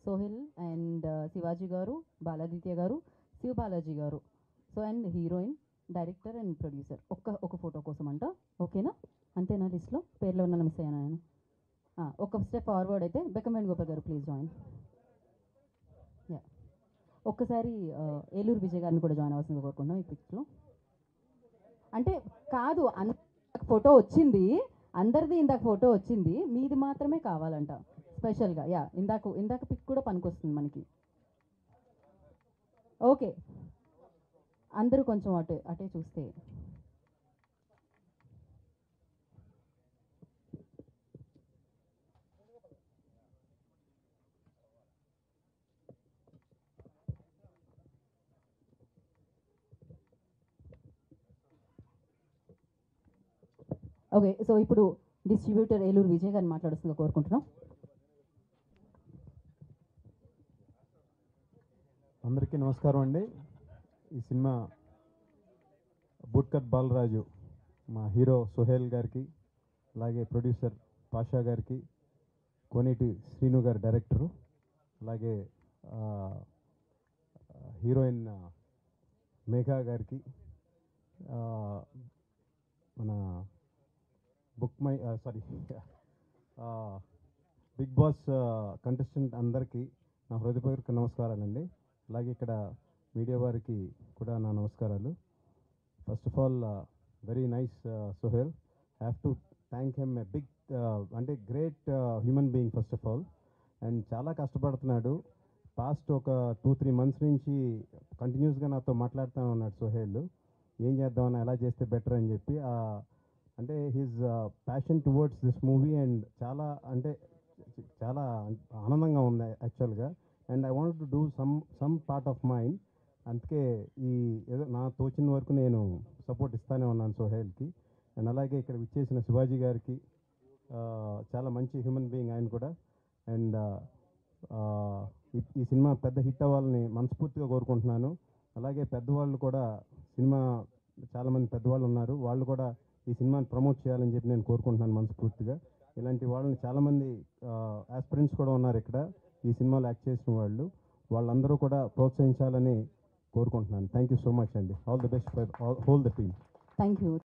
Soheil and Shivaji గారు బాలాదిత్య గారు శివ బాలాజీ గారు so and heroine director and producer ఒక్క ఒక ఫోటో కోసం అంట ఓకేనా అంతేనా లిస్ట్లో పేర్లో ఉన్న మిస్ అయ్యాను నేను ఆ, ఒక స్టెప్ ఫార్వర్డ్ అయితే బెక్కమేన్ గోపాల్ గారు ప్లీజ్ జాయిన్ యా ఒక్కసారి ఆ, ఏలూరు విజయ్ గారిని కూడా జాయిన్ అవ్వాల్సిందిగా కోరుకుంటున్నాం ఈ పిక్స్లో అంటే కాదు అన్ ఫోటో వచ్చింది అందరిది ఇందాక ఫోటో వచ్చింది మీది మాత్రమే కావాలంట స్పెషల్గా యా ఇందాక ఇందాక పిక్ కూడా పనికొస్తుంది మనకి ఓకే అందరూ కొంచెం అటే అటే చూస్తే ఓకే సో ఇప్పుడు డిస్ట్రిబ్యూటర్ ఏలూరు విజయ్ గారిని మాట్లాడుతుందిగా కోరుకుంటున్నాం అందరికీ నమస్కారం అండి ఈ సినిమా బూట్కట్ బాలరాజు మా హీరో సుహేల్ గారికి అలాగే ప్రొడ్యూసర్ పాషా గారికి కోనేటి శ్రీను గారు డైరెక్టరు అలాగే ఆ, హీరోయిన్ ఆ, మేఘా గారికి ఆ, మన book my sorry Bigg Boss contestant అందరికీ నా హృదయపూర్వక నమస్కారాలండి అలాగే ఇక్కడ మీడియా వారికి కూడా నా నమస్కారాలు first of all very nice Sohel have to thank him a big అంటే great human being first of all and చాలా కష్టపడుతున్నాడు పాస్ట్ ఒక టూ త్రీ మంత్స్ నుంచి కంటిన్యూస్గా నాతో మాట్లాడుతూ ఉన్నాడు సుహేల్ ఏం చేద్దామని ఎలా చేస్తే బెటర్ అని చెప్పి ఆ, అంటే his passion towards this movie and చాలా అంటే చాలా ఆనందంగా ఉంది actually and I want to do some some part of mind అందుకే ఈ ఏదో నా తోచిన వరకు నేను సపోర్ట్ ఇస్తానే ఉన్నాను సోహేల్కి అండ్ అలాగే ఇక్కడ విచ్చేసిన శివాజీ గారికి ఆ, చాలా మంచి హ్యూమన్ బీయింగ్ ఆయన కూడా అండ్ ఈ సినిమా పెద్ద హిట్ అవ్వాలని మనస్ఫూర్తిగా కోరుకుంటున్నాను అలాగే పెద్దవాళ్ళు కూడా సినిమా చాలామంది పెద్దవాళ్ళు ఉన్నారు వాళ్ళు కూడా ఈ సినిమాని ప్రమోట్ చేయాలని చెప్పి నేను కోరుకుంటున్నాను మనస్ఫూర్తిగా ఇలాంటి వాళ్ళని చాలామంది ఆస్పిరెంట్స్ కూడా ఉన్నారు ఇక్కడ ఈ సినిమాలో యాక్ట్ చేసిన వాళ్ళు వాళ్ళందరూ కూడా ప్రోత్సహించాలని కోరుకుంటున్నాను థ్యాంక్ యూ సో మచ్ అండి all the best for whole the team thank you